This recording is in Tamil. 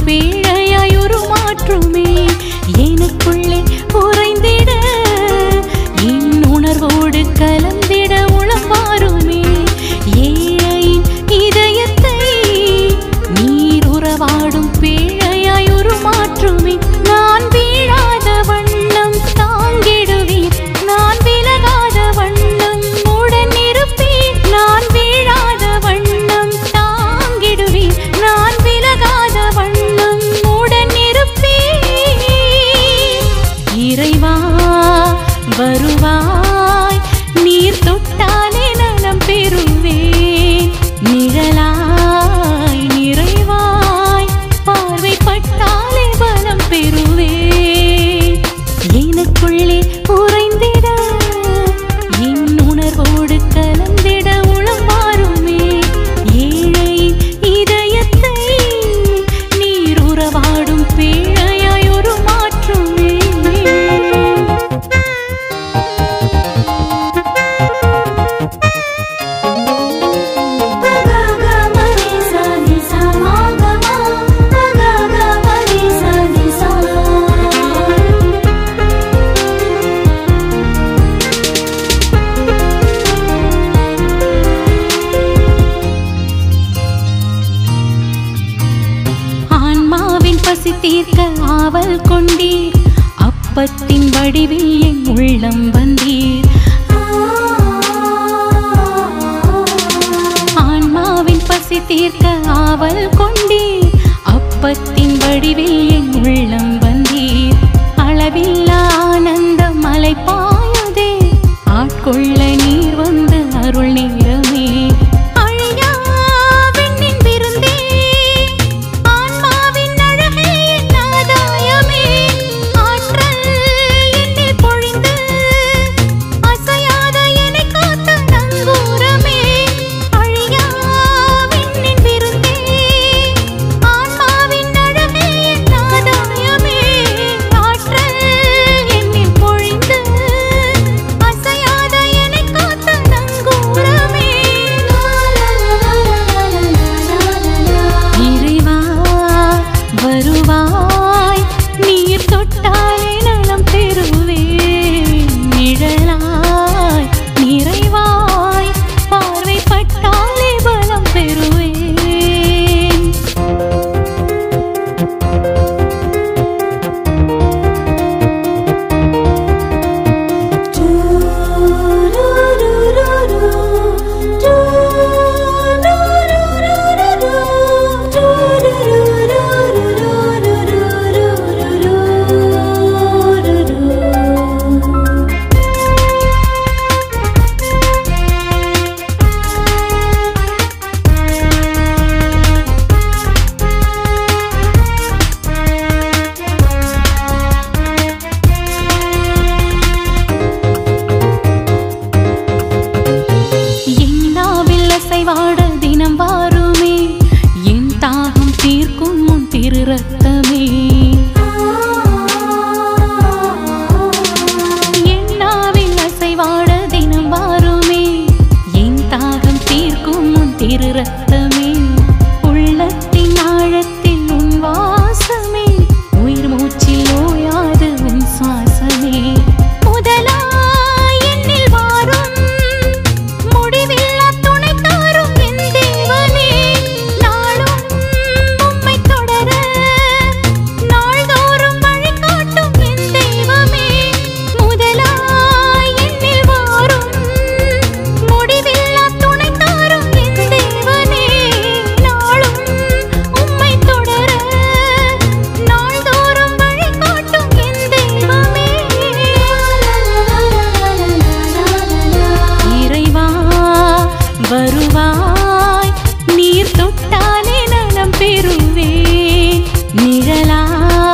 பேழையாய் உருமாற்றுமே எனக்குள்ளே உறைந்திட என் உணர்வோடு கலந்திட உளமாறுமே ஏழையின் இதயத்தை நீர் உறவாடும் பேழையாய் உருமாற்றுமே நான் வீழாத வண்ணம் தாங்கிடுவீர் நான் விலகாத வண்ணம் உடன் இருப்பீர் நான் வீழாத வண்ணம் தாங்கிடுவீர் நான் விலகாத வண்ணம் உடன் இருப்பீர் இறைவா வருவாய் நீர் தொட்டாலே நலம் பெறுவேன் நிழலாய் நிறைவாய் பார்வைப்பட்டாலே பலம் பெறுவேன் எனக்குள்ளே உறைந்திட என் உணர்வோடு கலந்திட உளம் மாறுமே ஏழை இதயத்தை நீர் உறவாடும் பேழையாய் ஒரு மாற்றுமே ஆன்மாவின் பசி தீர்க்க ஆவல் கொண்டீர் அப்பத்தின் வடிவில் என் உள்ளம் வந்தீர் ஆன்மாவின் பசி தீர்க்க ஆவல் கொண்டீர் அப்பத்தின் வடிவில் என் உள்ளம் வந்தீர் அளவில்லா ஆனந்த மலை பாயுதே ஆட்கொள்ள நீர் வந்து அருள் நேரமே அழியா விண்ணின் விருந்தே ஆன்மாவின் அழகே என் ஆதாயமே ஆற்றல் என்னில் பொழிந்து அசையாத என்னை காத்த நங்கூரமே அழியா விண்ணின் விருந்தே ஆன்மாவின் அழகே என் ஆதாயமே ஆற்றல் என்னில் பொழிந்து அசையாத என்னை காத்த நங்கூரமே இறைவா வருவாய் நீர் தொட்டாலே நலம் பெறுவேன் நிழலாய் நிறைவாய் பார்வைப்பட்டாலே பலம் பெறுவேன் என்னாவில் அசைவாட தினம் வாருமே என் தாகம் தீர்க்கும் உன் திரு ரத்தமே என்னாவில் அசைவாட தினம் வாருமே என் தாகம் தீர்க்கும் உன் திரு ரத்தமே உள்ளத்தின் ஆழத்தில் உன் வாசமே உயிர் மூச்சில் ஓயாது உன் சுவாசமே முதலாய் என்னில் வாரும் முடிவில்லா துணை தாரும் என் தேவனே நாளும் உம்மை தொடர நாள்தோறும் வழிகாட்டும் என் தெய்வமே முதலாய் என்னில் வாரும் முடிவில்லா துணை தாரும் என் தேவனே நாளும் உம்மை தொடர நாள்தோறும் வழிகாட்டும் என் தெய்வமே இறைவா வருவாய் நீர் தொட்டாலே நலம் பெறுவேன் நிழலாய்